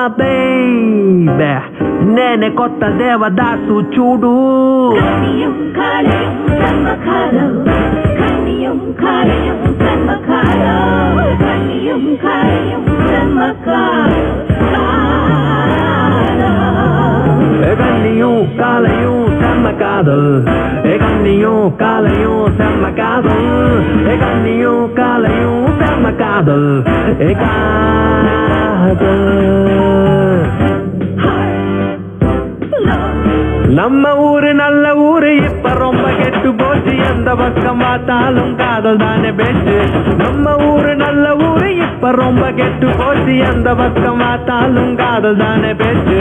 baby నేనే కొత్త దేవదాసు చూడు கண்ணியும் காலையும் செம்மக்காரோ கண்ணியும் காலையும் செம்மக்காரோ கண்ணியும் காலையும் செம்மக்காரோ கண்ணியும் காலையும் செம்ம காதல் கண்ணியும் காலையும் செம்ம காதல் கண்ணியும் காலையும் செம்ம காதல் காதல் நம்ம ஊரு நல்ல ஊரு இப்ப ரொம்ப கெட்டு போச்சு எந்த பக்கம் பார்த்தாலும் காதல் தானே பேச்சு நம்ம ஊரு நல்ல ஊரு இப்ப ரொம்ப கெட்டு போச்சு எந்த பக்கம் பார்த்தாலும் காதல் தானே பேச்சு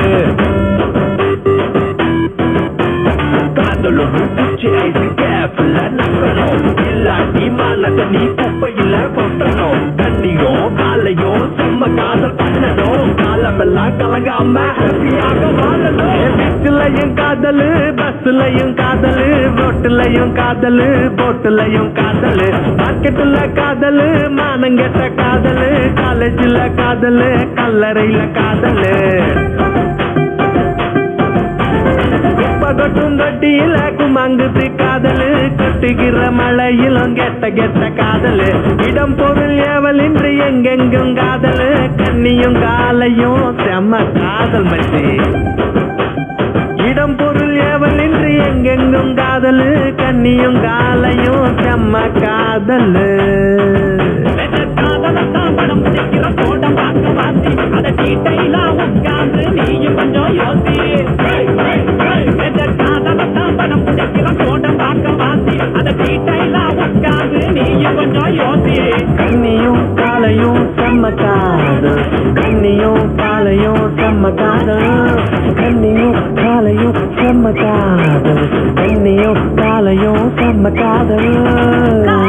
காதலும் குச்சி ஐஸ் கேப்ல நம்பணும் இல்லாட்டி மாலத்தை நீ குப்பையில கொட்டணும் தண்ணியும் காலையும் சும்மா காதல் பண்ணணும் காலமெல்லாம் கலங்காம ஹாப்பியாக வாழணும் பீச்சுலையும் காதலு பஸ்லயும் காதலு ரோட்டுலயும் காதலு போட்டுலயும் காதலு மார்க்கெட்டுல காதலு மானங்கெட்ட காதலு காலேஜ்ல காதலு கல்லறையில காதலு பகட்டும் தொட்டியில குமாங்குது காதலு கொட்டுகிற மழையிலும் கெட்ட கெட்ட காதலு இடம் பொருள் ஏவலின்றி எங்கெங்கும் காதலு கண்ணியும் காலையும் செம்ம காதல் மச்சி இடம் பொருள் ஏவலின்றி எங்கெங்கும் காதலு கண்ணியும் காலையும் செம்ம காதலு காதலத்தான் படம் பிடிக்கிற தோட்டம் பார்க்க வாசி அதை டீட்டைலா உட்கார்ந்து நீயும் கொஞ்சம் யோசி காதலத்தான் படம் பிடிக்கிற தோட்டம் பார்க்க வாசி அதை டீட்டைலா உட்கார்ந்து நீயும் கொஞ்சம் யோசி கண்ணியும் காலையும் செம்ம காதல் கண்ணியும் காலையும் செம்ம காதல் கண்ணியும் காலையும் செம்ம காதல் கண்ணியும் காலையும் செம்ம காதல்